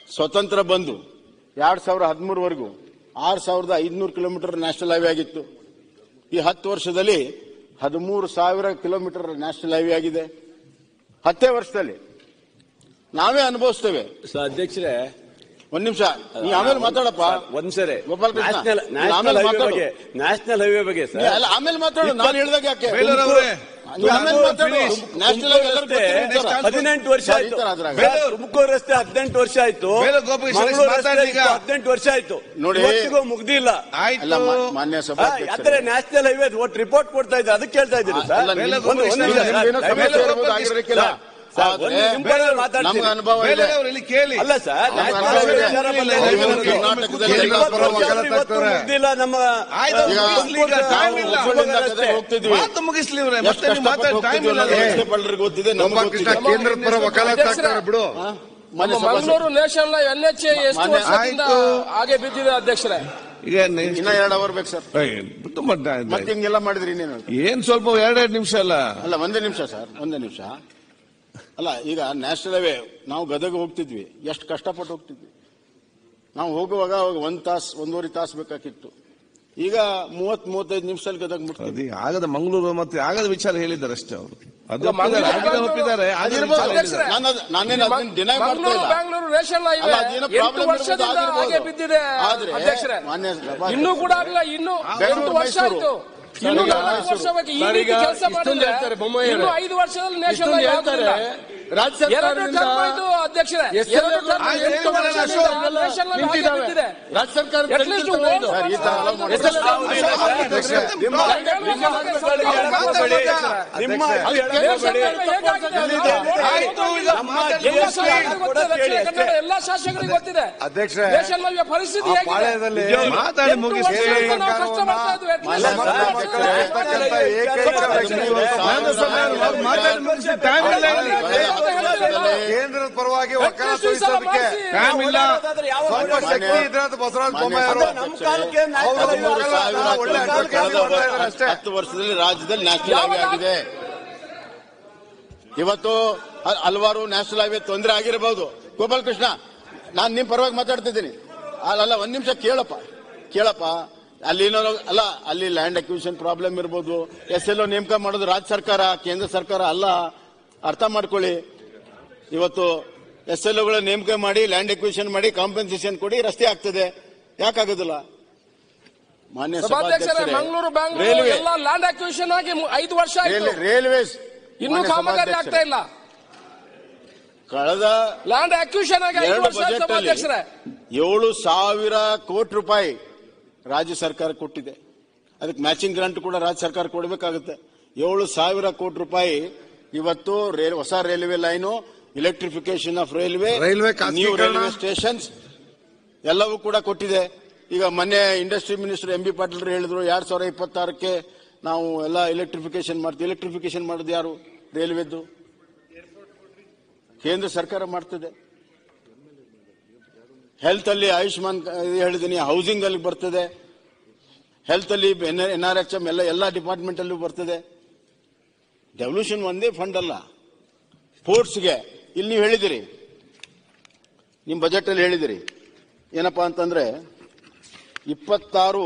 ಸ್ವತಂತ್ರ ಬಂದು ಎರಡ್ ಸಾವಿರ ಹದಿಮೂರವರೆಗೂ ಆರು ಸಾವಿರದ ಐದುನೂರು ಕಿಲೋಮೀಟರ್ ನ್ಯಾಷನಲ್ ಹೈವೇ ಆಗಿತ್ತು ಈ ಹತ್ತು ವರ್ಷದಲ್ಲಿ ಹದಿಮೂರು ಸಾವಿರ ಕಿಲೋಮೀಟರ್ ನ್ಯಾಷನಲ್ ಹೈವೇ ಆಗಿದೆ ಹತ್ತೇ ವರ್ಷದಲ್ಲಿ ನಾವೇ ಅನುಭವಿಸ್ತೇವೆ ಸರ್ ಅಧ್ಯಕ್ಷರೇ ಒಂದ್ ನಿಮಿಷ ನೀ ಆಮೇಲೆ ಮಾತಾಡಪ್ಪ ಒಂದ್ಸರಿ ಗೋಪಾಲ್ ಕೃಷ್ಣ, ನ್ಯಾಷನಲ್ ನೀನು ಆಮೇಲೆ ನ್ಯಾಷನಲ್ ಹೈವೇ ಮಾತಾಡು. ಬಗ್ಗೆ ನ್ಯಾಷನಲ್ ಹೈವೇ ಬಗ್ಗೆ ನೀ ಸರ್ ಅಲ್ಲ, ಆಮೇಲೆ ಮಾತಾಡು ನಾನು ಹೇಳಿದಾಗ ಯಾಕೆ ಬೇಲೂರ್ ಅವರೇ, ನೀ ಆಮೇಲೆ ಮಾತಾಡು ನ್ಯಾಷನಲ್ ಹೈವೇ ಎಲ್ಲರಿಗೂ ಗೊತ್ತಿರೋ ವಿಚಾರ. ಹದಿನೆಂಟು ವರ್ಷ ಸರ್, ಈ ಆಯ್ತು ತರ ಅದ್ರಾಗ. ಬೇಲೂರು, ತುಮಕೂರು ರಸ್ತೆ ಹದಿನೆಂಟು ವರ್ಷ ಆಯ್ತು ಬೇಲೂರು ಗೋಪಾಲ್ ಕೃಷ್ಣ ಮಂಗಳೂರು ಮಾತಾಡಿ ರಸ್ತೆ ಈಗ. ಹದಿನೆಂಟು ವರ್ಷ ಆಯ್ತು ನೋಡಿ. ಇವತ್ತಿಗೂ ಮುಗ್ದಿಲ್ಲ ಅಲ್ಲ ಆಯ್ತು ಮಾ- ಮಾನ್ಯ ಆ, ಸಭಾಧ್ಯಕ್ಷರೇ. ಯಾತ್ರೆ ನ್ಯಾಷನಲ್ ಹೈವೇ ಒಟ್ಟು ರಿಪೋರ್ಟ್ ಕೊಡ್ತಾ ಇದ್ದಾರೆ ಅದಕ್ಕೆ ಕೇಳ್ತಾ ಇದ್ದೀರಿ ಸರ್ ಅಲ್ಲ, ಬೇಲೂರು ಒಂದು- ಗೋಪಾಲ್ ಒಂದು ಕೃಷ್ಣ ನಿಮಿಷ, ನಿಮ್ಗೇನೋ ಸರ್, ಸಮಸ್ಯೆ ಬೇಲೂರು ಇರ್ಬೋದು, ಗೋಪಾಲ್ ಆಗಿರಲಿಕ್ಕಿಲ್ಲ. ಸರ್, ಆದ್ರೆ ಒಂದು ನಿಮ್ ಕಡೆ ಮಾತಾಡ್ತೀನಿ. ನಮ್ಗೆ ಅನುಭವ ಇದೆ ಬೇಲೂರು ಅವರು ಇಲ್ಲಿ ಕೇಳಿ ಅಲ್ಲ ಸರ್ ನಮ್ಮ ನ್ಯಾಷನಲ್ ಅನುಭವ ಹೈವೇ ಇದೆ. ವಿಚಾರ ಬಂದಾಗ ನೀವು ಇವತ್ತು ಕರ್ನಾಟಕದಲ್ಲಿ ಇವತ್ತು ಕೇಂದ್ರ ಪರ ಇವತ್ತು ವಕಾಲತ್ತಾಗ್ತಾರೆ. ಮುಗ್ದಿಲ್ಲ ನಮ್ಮ ಆಯ್ತು, ಈಗ ಮುಗಿಸ್ಲಿ ಈಗ, time ಇಲ್ಲ. ಹುಬ್ಬಳ್ಳಿಯಿಂದ ರಸ್ತೆ. ಗದಗ ಹೋಗ್ತಿದ್ವಿ ಮಾತು ಮುಗಿಸ್ಲಿ ಇವ್ರೆ ಎಷ್ಟು ಮತ್ತೆ ನೀವು ಕಷ್ಟಪಟ್ಟು ಮಾತಾಡಿ ಟೈಮ್ ಹೋಗ್ತಿದ್ವಿ ಇಲ್ಲ ಅನ್ನೋದು ಅಲ್ಲ. ರಸ್ತೆ ಬಳ್ಳರಿಗೆ ಗೊತ್ತಿದೆ ನಮ್ಗೆ ಗೋಪಾಲ್ ಕೃಷ್ಣ ಗೊತ್ತಿದೆ. ಕೇಂದ್ರ ಪರ ವಕಾಲತ್ತಾಗ್ತಾರೆ ಬಿಡು ಹಾ? ನಮ್ಮ ಮಾನ್ಯ ಸಭಾಧ್ಯಕ್ಷರೇ. ಮಂಗಳೂರು ನ್ಯಾಷನಲ್ ಎನ್ ಎಚ್ ಎಷ್ಟು ಮಾನ್ಯ- ವರ್ಷದಿಂದ ಆಯ್ತು. ಹಾಗೆ ಬಿದ್ದಿದೆ ಅಧ್ಯಕ್ಷರೇ ಈಗ next- ಇನ್ನ ಎರಡು ಅವರ್ ಬೇಕು ಸರ್ ಏಯ್, ತುಂಬಾ ಟ- ಮತ್ತೆ ಹಿಂಗೆಲ್ಲ ಮಾಡಿದ್ರಿ ಇನ್ನೇನು ಏನ್ ಸ್ವಲ್ಪ ಎರಡೆರಡು ನಿಮಿಷ ಅಲ್ಲ ಅಲ್ಲ ಒಂದೇ ನಿಮಿಷ ಸರ್ ಒಂದೇ ನಿಮಿಷ ಅಲ್ಲ ಈಗ ನ್ಯಾಷನಲ್ ಹೈವೇ ನಾವು ಗದಗ ಹೋಗ್ತಿದ್ವಿ ಎಷ್ಟು ಕಷ್ಟಪಟ್ಟು ಹೋಗ್ತಿದ್ವಿ ನಾವು ಹೋಗುವಾಗ ಅವಾಗ ಒಂದ್ ತಾಸು ಒಂದೂವರೆ ತಾಸು ಬೇಕಾಗಿತ್ತು ಈಗ ಮೂವತ್ ಮೂವತ್ತೈದು ನಿಮಿಷದಲ್ಲಿ ಗದಗ ಮುಟ್ತೀವಿ ಅದು ಆಗದ ಮಂಗಳೂರು ಮತ್ತೆ ಆಗದ ವಿಚಾರ ಹೇಳಿದ್ದಾರೆ ಅಷ್ಟೇ ಅವರು ಅದು ಅಲ್ಲ, ಒಪ್ಪಿದ್ದಾರೆ, ಮಂಗಳೂರು ಆಗಿದ ಒಪ್ಪಿದ್ದಾರೆ ಆಗದ ಅದಿರ್ಬೋದು. ವಿಚಾರ ಹೇಳಿದ್ದಾರೆ. ನಾನು ಅದ್- ನಾನೇನು ಅದನ್ನ ಡಿನೈ ಮಾಡ್ತಾ ಮಂಗಳೂರು ಇಲ್ಲ ಬ್ಯಾಂಗ್ಳೂರು ನ್ಯಾಷನಲ್ ಅಲ್ಲ, ಹೈವೇ ಅದೇನೋ ಎಂಟು problem ವರ್ಷದಿಂದ ಇರ್ಬೋದು, ಹಾಗೆ ಆಗಿರ್ಬೋದು. ಬಿದ್ದಿದೆ ಆದ್ರೆ ಅಧ್ಯಕ್ಷರೇ ಮಾನ್ಯ ಸಭಾಧ್ಯಕ್ಷರೇ, ಇನ್ನೂ ಕೂಡ ಆಗಲ್ಲ ಇನ್ನು ಬೆಂಗಳೂರು, ಎಂಟು ವರ್ಷ ಮೈಸೂರು. ಆಯ್ತು ಇನ್ನು ಸರ್, ಈಗ ನಾಲ್ಕು ವರ್ಷ ಬೇಕು ಈ ಸರ್, ರೀತಿ ಈಗ ಕೆಲಸ ಇಷ್ಟೊಂದು ಮಾಡಿದ್ರೆ ಹೇಳ್ತಾರೆ ಬೊಮ್ಮಾಯಿ ಇನ್ನು ಅವರೇ. ಐದು ವರ್ಷದಲ್ಲಿ ನ್ಯಾಷನಲ್ ಇಷ್ಟೊಂದು ಹೈವೇ ಹೇಳ್ತಾರೆ ಆಗುದಿಲ್ಲ. ರಾಜ್ಯ ಎರಡು ಸರ್ಕಾರದಿಂದ ಟರ್ಮ್ ಆಯ್ತು ಅಧ್ಯಕ್ಷರೇ ಎಸ್ ಎಲ್ ಎರಡು ಟರ್ಮ್ ಆಯ್ತು, ಎಂಟು ಏನು ವರ್ಷದಿಂದ ಮಾಡೋಣ, ನ್ಯಾಷನಲ್ ಹೈವೇ ಹಾಗೆ ನಿಂತಿದ್ದಾವೆ ಬಿದ್ದಿದೆ. ರಾಜ್ಯ ಸರ್ಕಾರ At least ತೆಗೆದಿರ್ತದೆ ಒಂದು ಇದು. ಸರ್, ಈ ತರ ಎಲ್ಲ ಮಾಡಿ- ಎಸ್ ಎಲ್ ನಿಮ್ಮ ನಿಮ್ಮ ಹಕ್ಕುಗಳಿಗೆ ಹೇಳಬೇಡಿ. ನಿಮ್ಮ ಹಕ್ಕು ಹೇಳಬೇಡಿ. ಆಯ್ತು, ಈಗ ನಮ್ಮ ಮಾತಾಡಿ. ಎಲ್ಲ DSP ಶಾಸಕರಿಗೆ ಕೂಡ ಗೊತ್ತಿದೆ, ಕೇಳಿ ದಕ್ಷಿಣ ಅಷ್ಟೇ. ಕನ್ನಡ ಎಲ್ಲ ಶಾಸಕರಿಗೆ ಗೊತ್ತಿದೆ ಅಧ್ಯಕ್ಷರೇ ನ್ಯಾಷನಲ್ ಹೈವೇ ಪರಿಸ್ಥಿತಿ ಆ ಹೇಗಿದೆ ಪಾಳ್ಯದಲ್ಲಿ ಮಾತಾಡಿ ಎಂಟು ಮುಗಿಸಿ ವರ್ಷದಿಂದ ನಾವು ಕಷ್ಟ ಪಡ್ತಾ ಇದ್ವಿ. At least ಮಾನ್ಯ ಒಂದು ಸಭಾಧ್ಯಕ್ಷರೇ, ವರ್ಷದಲ್ಲಿ ಇರ್ತಕ್ಕಂಥ ಏಕೈಕ ವ್ಯಕ್ತಿ ನಾನು ಸಮಯ ಅವ್ರು ಮಾತಾಡಿ ಮುಗಿಸಿ ಟೈಮ್ ಇಲ್ಲ ಹೇಳಿ. ಕೇಂದ್ರದ ಪರವಾಗಿ At least ವಕಾಲತ್ ಈ ಸಲ ವಹಿಸೋದಕ್ಕೆ ಮಾಡಿಸಿ. ಟೈಮ್ ಇಲ್ಲ ಸ್ವಲ್ಪ ಶಕ್ತಿ ಇದ್ರೆ ಅದು ಬಸವರಾಜ ಬೊಮ್ಮಾಯಿ ಅವರು ನಮ್ಮ ಕಾಲಕ್ಕೆ ಹೌದು, ನ್ಯಾಷನಲ್ ಹೈವೇ ಹೌದು. ಸಾವಿರ ಒಳ್ಳೆ ಕಿಲೋಮೀಟರ್ ಕೆಲಸ ಕಳೆದ ಮಾಡ್ತಾ ಇದ್ದಾರೆ ಅಷ್ಟೇ. ಹತ್ತು ವರ್ಷದಲ್ಲಿ ರಾಜ್ಯದಲ್ಲಿ ನ್ಯಾಷನಲ್ ಹೈವೇ ಯಾವಾಗ- ಆಗಿದೆ ಇವತ್ತು ಹ- ಹಲವಾರು ನ್ಯಾಷನಲ್ ಹೈವೇ ತೊಂದರೆ ಆಗಿರಬಹುದು ಗೋಪಾಲ್ ಕೃಷ್ಣ ನಾನು ನಿಮ್ ಪರವಾಗಿ ಮಾತಾಡ್ತಿದ್ದೀನಿ ಅಲ್ಲ ಅಲ್ಲ, ಒಂದ್ ನಿಮಿಷ ಕೇಳಪ್ಪ ಕೇಳಪ್ಪ ಅಲ್ಲಿ ಏನೋ ಅಲ್ಲ ಅಲ್ಲಿ ಲ್ಯಾಂಡ್ ಅಕ್ವಿಷನ್ ಪ್ರಾಬ್ಲಮ್ ಇರ್ಬೋದು ಎಸ್ ಎಲ್ ನೇಮಕ ಮಾಡೋದು ರಾಜ್ಯ ಸರ್ಕಾರ ಕೇಂದ್ರ ಸರ್ಕಾರ ಅಲ್ಲ ಅರ್ಥ ಮಾಡ್ಕೊಳ್ಳಿ ಇವತ್ತು ಎಸ್ ಎಲ್ ಗಳ ನೇಮಕ ಮಾಡಿ ಲ್ಯಾಂಡ್ ಅಕ್ವಿಷನ್ ಮಾಡಿ ಕಾಂಪನ್ಸೇಷನ್ ಕೊಡಿ ರಸ್ತೆ ಆಗ್ತದೆ ಯಾಕಾಗೋದಿಲ್ಲ ಮಾನ್ಯ ಸಭಾಧ್ಯಕ್ಷರೇ ಸಭಾಧ್ಯಕ್ಷರೇ ಮಂಗಳೂರು ಬ್ಯಾಂಗ್ಳೂರು ರೈಲ್ವೆ ಎಲ್ಲ ಲ್ಯಾಂಡ್ ಅಕ್ವಿಷನ್ ಆಗಿ ಮು- ಐದು ವರ್ಷ ಆಯ್ತು ರೈಲ್- ರೈಲ್ವೇಸ್ ಇನ್ನೂ ಮಾನ್ಯ ಕಾಮಗಾರಿ ಆಗ್ತಾ ಸಭಾಧ್ಯಕ್ಷರೇ, ಇಲ್ಲ ಕಳೆದ ಲ್ಯಾಂಡ್ ಅಕ್ವಿಷನ್ ಆಗಿ ಐದು ಎರಡು ವರ್ಷ ಆಯ್ತು ಬಜೆಟ್ ಅಲ್ಲಿ ಸಭಾಧ್ಯಕ್ಷರೇ ಏಳು ಸಾವಿರ ಕೋಟಿ ರೂಪಾಯಿ ರಾಜ್ಯ ಸರ್ಕಾರ ಕೊಟ್ಟಿದೆ ಅದಕ್ಕೆ ಮ್ಯಾಚಿಂಗ್ ಗ್ರಾಂಟ್ ಕೂಡ ರಾಜ್ಯ ಸರ್ಕಾರ ಕೊಡಬೇಕಾಗುತ್ತೆ ಏಳು ಸಾವಿರ ಕೋಟಿ ರೂಪಾಯಿ ಇವತ್ತು ರೇ- ಹೊಸ railway line electrification of railway railway new ಖಾಸಗೀಕರಣ. ರೈಲ್ವೆ ಸ್ಟೇಷನ್ಸ್ ಎಲ್ಲವೂ ಕೂಡ ಕೊಟ್ಟಿದೆ ಈಗ ಮೊನ್ನೆ industry minister M B Patil ಹೇಳಿದ್ರು ಎರಡ್ ಸಾವಿರ ಇಪ್ಪತ್ತಾರಕ್ಕೆ ನಾವು ಎಲ್ಲ ಇಲೆಕ್ಟ್ರಿಫಿಕೇಶನ್ ಮಾಡ್ತೀವಿ ಇಲೆಕ್ಟ್ರಿಫಿಕೇಶನ್ ಮಾಡೋದು ಯಾರು ರೈಲ್ವೆದ್ದು ಕೇಂದ್ರ ಸರ್ಕಾರ ಮಾಡ್ತದೆ ಹೆಲ್ತ್ ಅಲ್ಲಿ ಆಯುಷ್ಮಾನ್ ಕ- ಇದು ಹೇಳಿದ್ದೀನಿ ಹೌಸಿಂಗ್ ಅಲ್ಲಿ ಬರ್ತದೆ ಹೆಲ್ತ್ ಅಲ್ಲಿ ಎನ್ ಆರ್ ಎಚ್ ಎಂ ಎಲ್ಲ ಎಲ್ಲ ಡಿಪಾರ್ಟ್ಮೆಂಟ್ ಅಲ್ಲೂ ಬರ್ತದೆ ಡೆವಲ್ಯೂಷನ್ ಒಂದೇ ಫಂಡ್ ಅಲ್ಲ ಸ್ಪೋರ್ಟ್ಸ್ಗೆ ಇಲ್ಲಿ ನೀವು ಹೇಳಿದಿರಿ ನಿಮ್ಮ ಬಜೆಟ್ ಅಲ್ಲಿ ಹೇಳಿದಿರಿ ಏನಪ್ಪಾ ಅಂತಂದ್ರೆ ಇಪ್ಪತ್ತಾರು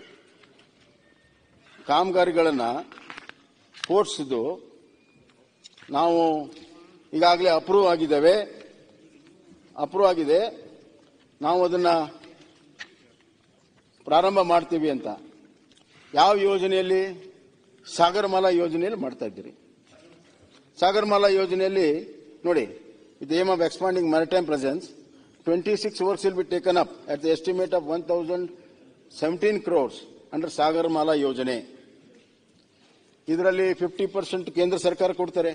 ಕಾಮಗಾರಿಗಳನ್ನ ಸ್ಪೋರ್ಟ್ಸ್ ಇದು ನಾವು ಈಗಾಗಲೇ ಅಪ್ರೂವ್ ಆಗಿದ್ದೇವೆ ಅಪ್ರೂವ್ ಆಗಿದೆ ನಾವು ಅದನ್ನ ಪ್ರಾರಂಭ ಮಾಡ್ತೀವಿ ಅಂತ ಯಾವ ಯೋಜನೆಯಲ್ಲಿ ಸಾಗರಮಾಲಾ ಯೋಜನೆಯಲ್ಲಿ ಮಾಡ್ತಾ ಇದ್ದೀರಿ ಸಾಗರಮಾಲಾ ಯೋಜನೆಯಲ್ಲಿ ನೋಡಿ with aim of expanding maritime presence twenty six works will be taken up at the estimate of one thousand seventeen crores under Sagarmala ಯೋಜನೆ ಇದರಲ್ಲಿ ಫಿಫ್ಟಿ ಪರ್ಸೆಂಟ್ ಕೇಂದ್ರ ಸರ್ಕಾರ ಕೊಡ್ತಾರೆ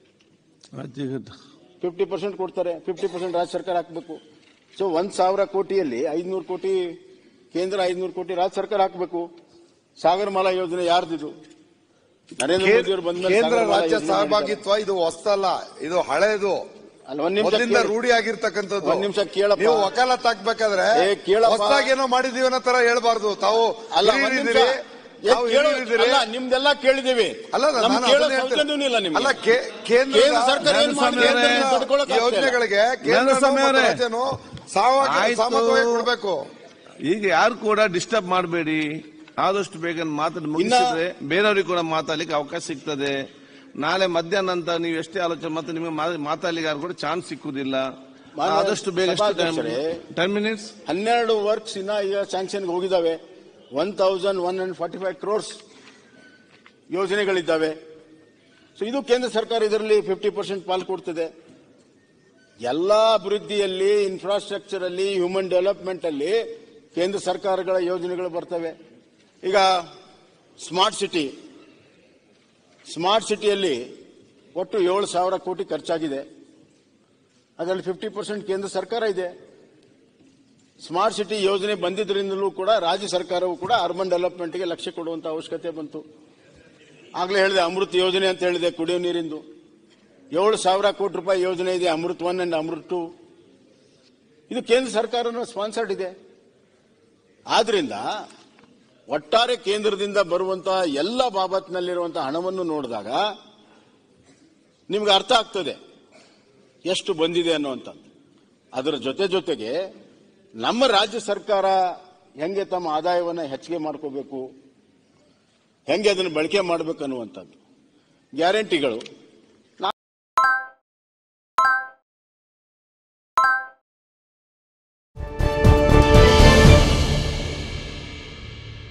ಫಿಫ್ಟಿ ಪರ್ಸೆಂಟ್ ಕೊಡ್ತಾರೆ ಫಿಫ್ಟಿ ಪರ್ಸೆಂಟ್ ರಾಜ್ಯ ಸರ್ಕಾರ ಹಾಕಬೇಕು ಸೊ ಒಂದ್ ಸಾವಿರ ಕೋಟಿಯಲ್ಲಿ ಐದ್ನೂರು ಕೋಟಿ ಕೇಂದ್ರ ಐದ್ನೂರು ಕೋಟಿ ರಾಜ್ಯ ಸರ್ಕಾರ ಹಾಕಬೇಕು ಸಾಗರಮಾಲಾ ಯೋಜನೆ ಯಾರ್ದಿದು ನರೇಂದ್ರ ಮೋದಿ ಅವರು ಬಂದ ಕೇಂದ್ರ ರಾಜ್ಯ ಸಹಭಾಗಿತ್ವ ಇದು ಹೊಸ್ತಲ್ಲ ಇದು ಹಳೇದು ಅಲ್ಲ ಒಂದ್ ನಿಮಿಷ ಮೊದಲಿಂದ ಕೇಳಿ. ರೂಢಿ ಆಗಿರ್ತಕ್ಕಂಥದ್ದು ಒಂದ್ ನಿಮಿಷ ಕೇಳಪ್ಪ. ನೀವು ವಕಾಲತ್ ಹಾಕ್ಬೇಕಾದ್ರೆ ಏ, ಕೇಳಪ್ಪ. ಹೊಸದಾಗಿ ಏನೋ ಮಾಡಿದೀವಿ ಅನ್ನೋ ತರ ಹೇಳ್ಬಾರ್ದು ತಾವು ಅಲ್ಲ ಒಂದ್ ನಿಮಿಷ ಹಿರಿಯರಿದ್ದೀರಿ, ಏ, ತಾವು ಕೇಳು- ಹಿರಿಯರಿದ್ದೀರಿ. ಅಲ್ಲ ನಿಮ್ದೆಲ್ಲ ಕೇಳಿದೀವಿ ಅಲ್ಲ ಅಲ್ಲ, ನಮ್ಗೆ ನಾನು ಕೇಳೋ ಅದನ್ನೇ ಹೇಳ್ತೇನೆ. ಸೌಜನ್ಯವೂ ಇಲ್ಲ ನಿಮ್ಗೆ ಅಲ್ಲ ಕೇ- ಕೇಂದ್ರ ಕೇಂದ್ರ ಸರ್ಕಾರ ಏನ್ ಮಾಡಿ ಕೇಂದ್ರದ ತಡ್ಕೊಳಕ್ ಆಗ್ತಾ ಇಲ್ಲ. ಯೋಜನೆಗಳಿಗೆ ಕೇಂದ್ರ ಸ್ವಾಮಿ ಅವರೇ. ರಾಜ್ಯನು ಸಾವಾಗಿ ಆಯ್ತು. ಸಹಮತವಾಗಿ ಕೊಡ್ಬೇಕು ಈಗ ಯಾರು ಕೂಡ ಡಿಸ್ಟರ್ಬ್ ಮಾಡಬೇಡಿ ಆದಷ್ಟು ಬೇಗ ಮಾತಾಡಿ ಮುಗಿಸಿದ್ರೆ ಬೇರೆಯವ್ರಿಗೆ ಕೂಡ ಮಾತಾಡ್ಲಿಕ್ಕೆ ಅವಕಾಶ ಸಿಗ್ತದೆ ನಾಳೆ ಮಧ್ಯಾಹ್ನ ನಂತರ ನೀವು ಎಷ್ಟೇ ಆಲೋಚನೆ ಮತ್ತೆ ನಿಮಗೆ ಮಾ- ಮಾತಾಡ್ಲಿಕ್ಕೆ ಯಾರು ಕೂಡ ಚಾನ್ಸ್ ಸಿಕ್ಕುದಿಲ್ಲ ಮಾನ್ಯ ಆದಷ್ಟು ಬೇಗ ಸಭಾಧ್ಯಕ್ಷರೇ, ಟೆನ್ ಮಿನಿಟ್ಸ್ ಹನ್ನೆರಡು ವರ್ಕ್ಸ್ ಇನ್ನ ಈಗ ಸ್ಯಾಂಕ್ಷನ್ಗೆ ಹೋಗಿದ್ದಾವೆ one thousand one hundred forty five crores ಯೋಜನೆಗಳಿದ್ದಾವೆ ಸೊ ಇದು ಕೇಂದ್ರ ಸರ್ಕಾರ ಇದರಲ್ಲಿ ಫಿಫ್ಟಿ ಪರ್ಸೆಂಟ್ ಪಾಲು ಕೊಡ್ತದೆ ಎಲ್ಲ ಅಭಿವೃದ್ಧಿಯಲ್ಲಿ ಇನ್ಫ್ರಾಸ್ಟ್ರಕ್ಚರ್ ಅಲ್ಲಿ ಹ್ಯೂಮನ್ ಡೆವಲಪ್ಮೆಂಟ್ ಅಲ್ಲಿ ಕೇಂದ್ರ ಸರ್ಕಾರಗಳ ಯೋಜನೆಗಳು ಬರ್ತವೆ ಈಗ ಸ್ಮಾರ್ಟ್ ಸಿಟಿ ಸ್ಮಾರ್ಟ್ ಸಿಟಿಯಲ್ಲಿ ಒಟ್ಟು ಏಳು ಸಾವಿರ ಕೋಟಿ ಖರ್ಚಾಗಿದೆ ಅದರಲ್ಲಿ ಫಿಫ್ಟಿ ಪರ್ಸೆಂಟ್ ಕೇಂದ್ರ ಸರ್ಕಾರ ಇದೆ ಸ್ಮಾರ್ಟ್ ಸಿಟಿ ಯೋಜನೆ ಬಂದಿದ್ದರಿಂದಲೂ ಕೂಡ ರಾಜ್ಯ ಸರ್ಕಾರವು ಕೂಡ ಅರ್ಬನ್ ಡೆವಲಪ್ಮೆಂಟ್ಗೆ ಲಕ್ಷ್ಯ ಕೊಡುವಂತ ಅವಶ್ಯಕತೆ ಬಂತು ಆಗ್ಲೇ ಹೇಳಿದೆ ಅಮೃತ್ ಯೋಜನೆ ಅಂತ ಹೇಳಿದೆ ಕುಡಿಯೋ ನೀರಿಂದು ಏಳು ಸಾವಿರ ಕೋಟಿ ರೂಪಾಯಿ ಯೋಜನೆ ಇದೆ Amrut one and Amrut two ಇದು ಕೇಂದ್ರ ಸರ್ಕಾರನ ಸ್ಪಾನ್ಸರ್ಡ್ ಇದೆ ಆದ್ರಿಂದ ಒಟ್ಟಾರೆ ಕೇಂದ್ರದಿಂದ ಬರುವಂತಹ ಎಲ್ಲ ಬಾಬತ್ನಲ್ಲಿರುವಂತಹ ಹಣವನ್ನು ನೋಡಿದಾಗ ನಿಮ್ಗೆ ಅರ್ಥ ಆಗ್ತದೆ ಎಷ್ಟು ಬಂದಿದೆ ಅನ್ನುವಂಥದ್ದು ಅದರ ಜೊತೆ ಜೊತೆಗೆ ನಮ್ಮ ರಾಜ್ಯ ಸರ್ಕಾರ ಹೆಂಗೆ ತಮ್ಮ ಆದಾಯವನ್ನು ಹೆಚ್ಚಿಗೆ ಮಾಡ್ಕೋಬೇಕು ಹೆಂಗೆ ಅದನ್ನು ಬಳಕೆ ಮಾಡಬೇಕು ಅನ್ನುವಂಥದ್ದು ಗ್ಯಾರಂಟಿಗಳು